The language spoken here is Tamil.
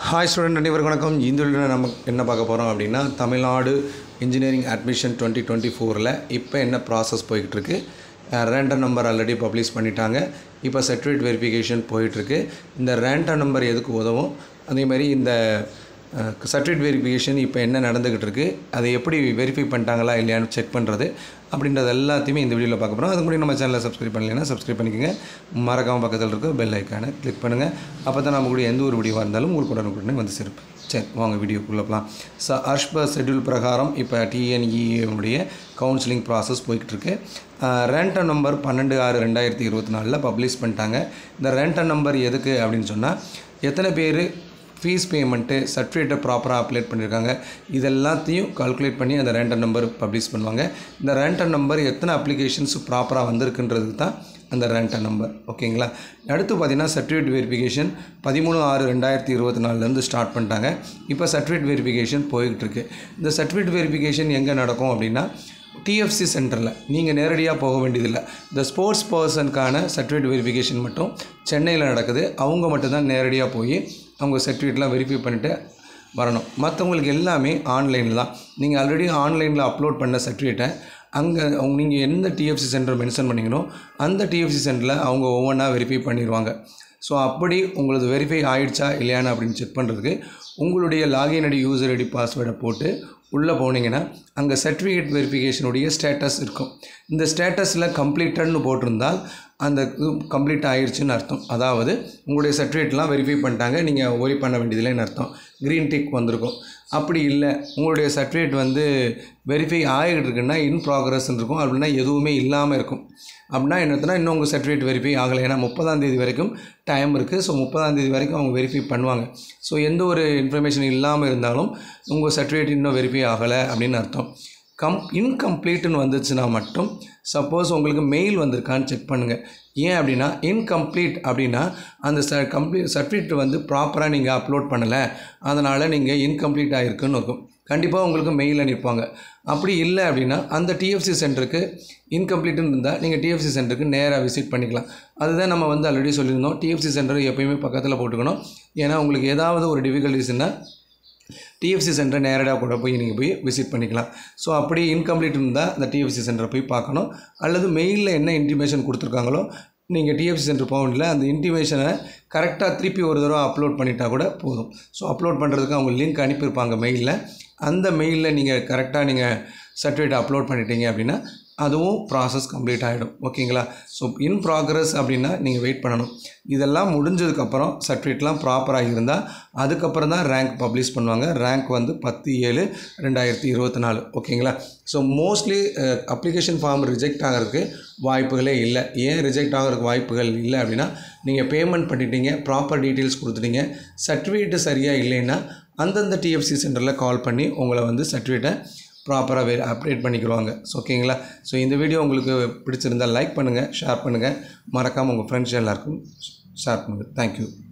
ஹாய் ஸ்டூடெண்ட் அனைவருக்கும் வணக்கம் இந்த வீடியோவில் நம்ம என்ன பார்க்க போகிறோம் அப்படின்னா Tamil Nadu engineering admission twenty twenty ஃபோரில் இப்போ என்ன ப்ராசஸ் போய்கிட்டுருக்கு ரேண்டம் நம்பர் ஆல்ரெடி பப்ளிஷ் பண்ணிட்டாங்க இப்போ சர்டிஃபிகேட் வெரிஃபிகேஷன் போயிட்டுருக்கு இந்த ரேண்டம் நம்பர் எதுக்கு உதவும் அதே மாதிரி இந்த சர்டிஃபிகேட் வெரிஃபிகேஷன் இப்போ என்ன நடந்துக்கிட்டு இருக்குது அதை எப்படி வெரிஃபை பண்ணிட்டாங்களா இல்லையான்னு செக் பண்ணுறது அப்படின்றது எல்லாத்தையுமே இந்த வீடியோவில் பார்க்க போகிறோம் அதுக்கு முன்னாடி நம்ம சேனலை சப்ஸ்கிரைப் பண்ணலைன்னா சப்ஸ்கிரைப் பண்ணிக்கோங்க மறக்காமல் பக்கத்தில் இருக்க பெல் ஐக்கானை கிளிக் பண்ணுங்கள் அப்போ தான் நம்ம கூட எந்த ஒரு வீடியோவாக இருந்தாலும் உங்களுக்கு உடனுக்குடனே வந்து சேரும் சரி வாங்க வீடியோக்குள்ளே போகலாம் ஸோ அஷ்ப ஷெட்யூல் பிரகாரம் இப்போ டிஎன்இடைய கவுன்சிலிங் ப்ராசஸ் போய்கிட்டு இருக்கு ரேண்டம் நம்பர் பன்னெண்டு ஆறு ரெண்டாயிரத்தி இருபத்தி நாலில் பப்ளிஷ் பண்ணிட்டாங்க இந்த ரேண்டம் நம்பர் எதுக்கு அப்படின்னு சொன்னால் எத்தனை பேர் ஃபீஸ் பேமெண்ட்டு சர்டிஃபிகேட்டை ப்ராப்பராக அப்ளேட் பண்ணியிருக்காங்க இதெல்லாத்தையும் கால்குலேட் பண்ணி அந்த ரேண்டம் நம்பர் பப்ளிஷ் பண்ணுவாங்க இந்த ரேண்டம் நம்பர் எத்தனை அப்ளிகேஷன்ஸ் ப்ராப்பராக வந்திருக்குன்றதுக்கு தான் அந்த ரேண்டம் நம்பர் ஓகேங்களா அடுத்து பார்த்தீங்கன்னா சர்டிஃபிகேட் வெரிஃபிகேஷன் பதிமூணு ஆறு ரெண்டாயிரத்தி இருபத்தி நாலுலேருந்து ஸ்டார்ட் பண்ணிட்டாங்க இப்போ சர்டிஃபிகேட் வெரிஃபிகேஷன் போய்கிட்டு இருக்கு இந்த சர்டிஃபிகேட் வெரிஃபிகேஷன் எங்கே நடக்கும் அப்படின்னா டிஎஃப்சி சென்டரில் நீங்கள் நேரடியாக போக வேண்டியதில்லை இந்த ஸ்போர்ட்ஸ் பர்சனுக்கான சர்டிஃபிகேட் வெரிஃபிகேஷன் மட்டும் சென்னையில் நடக்குது அவங்க மட்டும்தான் நேரடியாக போய் அவங்க சர்டிஃபிகேட்லாம் வெரிஃபை பண்ணிவிட்டு வரணும் மற்றவங்களுக்கு எல்லாமே ஆன்லைனில் தான் நீங்கள் ஆல்ரெடி ஆன்லைனில் அப்லோட் பண்ண சர்டிஃபிகேட்டை அங்கே அவங்க நீங்கள் எந்த டிஎஃப்சி சென்டர் மென்ஷன் பண்ணீங்களோ அந்த டிஎஃப்சி சென்டரில் அவங்க ஒவ்வொன்றா வெரிஃபை பண்ணிடுவாங்க ஸோ அப்படி உங்களது வெரிஃபை ஆயிடுச்சா இல்லையான்னு அப்படின்னு செக் பண்ணுறதுக்கு உங்களுடைய லாகின் ஐடி யூசர் ஐடி பாஸ்வேர்டை போட்டு உள்ளே போனீங்கன்னா அங்கே சர்டிஃபிகேட் வெரிஃபிகேஷனுடைய ஸ்டேட்டஸ் இருக்கும் இந்த ஸ்டேட்டஸில் கம்ப்ளீட்டட்னு போட்டிருந்தால் அந்த கம்ப்ளீட் ஆயிடுச்சுன்னு அர்த்தம் அதாவது உங்களுடைய சர்டிஃபிகேட்லாம் வெரிஃபை பண்ணிட்டாங்க நீங்கள் ஒரி பண்ண வேண்டியதில்லைன்னு அர்த்தம் க்ரீன் டிக் வந்திருக்கும் அப்படி இல்லை உங்களுடைய சர்டிஃபிகேட் வந்து வெரிஃபை ஆகிட்டு இருக்குன்னா இன் ப்ராக்ரஸ்ன்னு இருக்கும் அப்படின்னா எதுவுமே இல்லாமல் இருக்கும் அப்படின்னா என்னத்துனா இன்னும் உங்கள் சர்டிஃபிகேட் வெரிஃபை ஆகலை ஏன்னா முப்பதாம் தேதி வரைக்கும் டைம் இருக்குது ஸோ முப்பதாம் தேதி வரைக்கும் அவங்க வெரிஃபை பண்ணுவாங்க ஸோ எந்த ஒரு இன்ஃபர்மேஷன் இல்லாமல் இருந்தாலும் உங்கள் சர்டிஃபிகேட் இன்னும் வெரிஃபை ஆகலை அப்படின்னு அர்த்தம் கம் இன்கம்ப்ளீட்டுன்னு வந்துச்சுன்னா மட்டும் சப்போஸ் உங்களுக்கு மெயில் வந்திருக்கான்னு செக் பண்ணுங்கள் ஏன் அப்படின்னா இன்கம்ப்ளீட் அப்படின்னா அந்த ச கம்ப்ளீட் சர்டிஃபிகேட் வந்து ப்ராப்பராக நீங்கள் அப்லோட் பண்ணலை அதனால் நீங்கள் இன்கம்ப்ளீட் ஆகிருக்குன்னு இருக்கும் கண்டிப்பாக உங்களுக்கு மெயில் அனுப்பிப்பாங்க அப்படி இல்லை அப்படின்னா அந்த டிஎஃப்சி சென்டருக்கு இன்கம்ப்ளீட்னு இருந்தால் நீங்கள் டிஎஃப்சி சென்டருக்கு நேராக விசிட் பண்ணிக்கலாம் அதுதான் நம்ம வந்து ஆல்ரெடி சொல்லியிருந்தோம் டிஎஃப்சி சென்டர் எப்பயுமே பக்கத்தில் போட்டுக்கணும் ஏன்னா உங்களுக்கு ஏதாவது ஒரு டிஃபிகல்ட்டிஸ்னால் டிஎஃப்சி சென்டரை நேரடியாக கூட போய் நீங்கள் போய் விசிட் பண்ணிக்கலாம் ஸோ அப்படி இன்கம்ப்ளீட் இருந்தால் அந்த டிஎஃப்சி சென்டரை போய் பார்க்கணும் அல்லது மெயிலில் என்ன இன்டிமேஷன் கொடுத்துருக்காங்களோ நீங்கள் டிஎஃப்சி சென்டர் போக வேண்டியதில்லை அந்த இன்டிமேஷனை கரெக்டாக திருப்பி ஒரு தடவை அப்லோட் பண்ணிட்டா கூட போதும் ஸோ அப்லோட் பண்ணுறதுக்கு அவங்க லிங்க் அனுப்பியிருப்பாங்க மெயிலில் அந்த மெயிலில் நீங்கள் கரெக்டாக நீங்கள் சர்டிஃபிகேட் அப்லோட் பண்ணிட்டீங்க அப்படின்னா அதுவும் ப்ராசஸ் கம்ப்ளீட் ஆகிடும் ஓகேங்களா ஸோ இன் ப்ராக்ரஸ் அப்படின்னா நீங்கள் வெயிட் பண்ணணும் இதெல்லாம் முடிஞ்சதுக்கப்புறம் சர்டிஃபிகேட்லாம் ப்ராப்பராக இருந்தால் அதுக்கப்புறம் தான் ரேங்க் பப்ளிஷ் பண்ணுவாங்க ரேங்க் வந்து பத்து ஏழு ரெண்டாயிரத்தி இருபத்தி நாலு ஓகேங்களா so mostly application form reject ஆகிறதுக்கு வாய்ப்புகளே இல்லை ஏன் ரிஜெக்ட் ஆகிறதுக்கு வாய்ப்புகள் இல்லை அப்படின்னா நீங்கள் பேமெண்ட் பண்ணிட்டீங்க ப்ராப்பர் டீட்டெயில்ஸ் கொடுத்துட்டீங்க சர்டிஃபிகேட்டு சரியாக இல்லைன்னா அந்தந்த டிஎஃப்சி சென்டரில் கால் பண்ணி உங்களை வந்து சர்டிஃபிகேட்டை ப்ராப்பராக வே அப்டேட் பண்ணிக்கிடுவாங்க ஸோ ஓகேங்களா ஸோ இந்த வீடியோ உங்களுக்கு பிடிச்சிருந்தால் லைக் பண்ணுங்கள் ஷேர் பண்ணுங்கள் மறக்காமல் உங்கள் ஃப்ரெண்ட்ஸ் எல்லாருக்கும் ஷேர் பண்ணுங்கள் தேங்க்யூ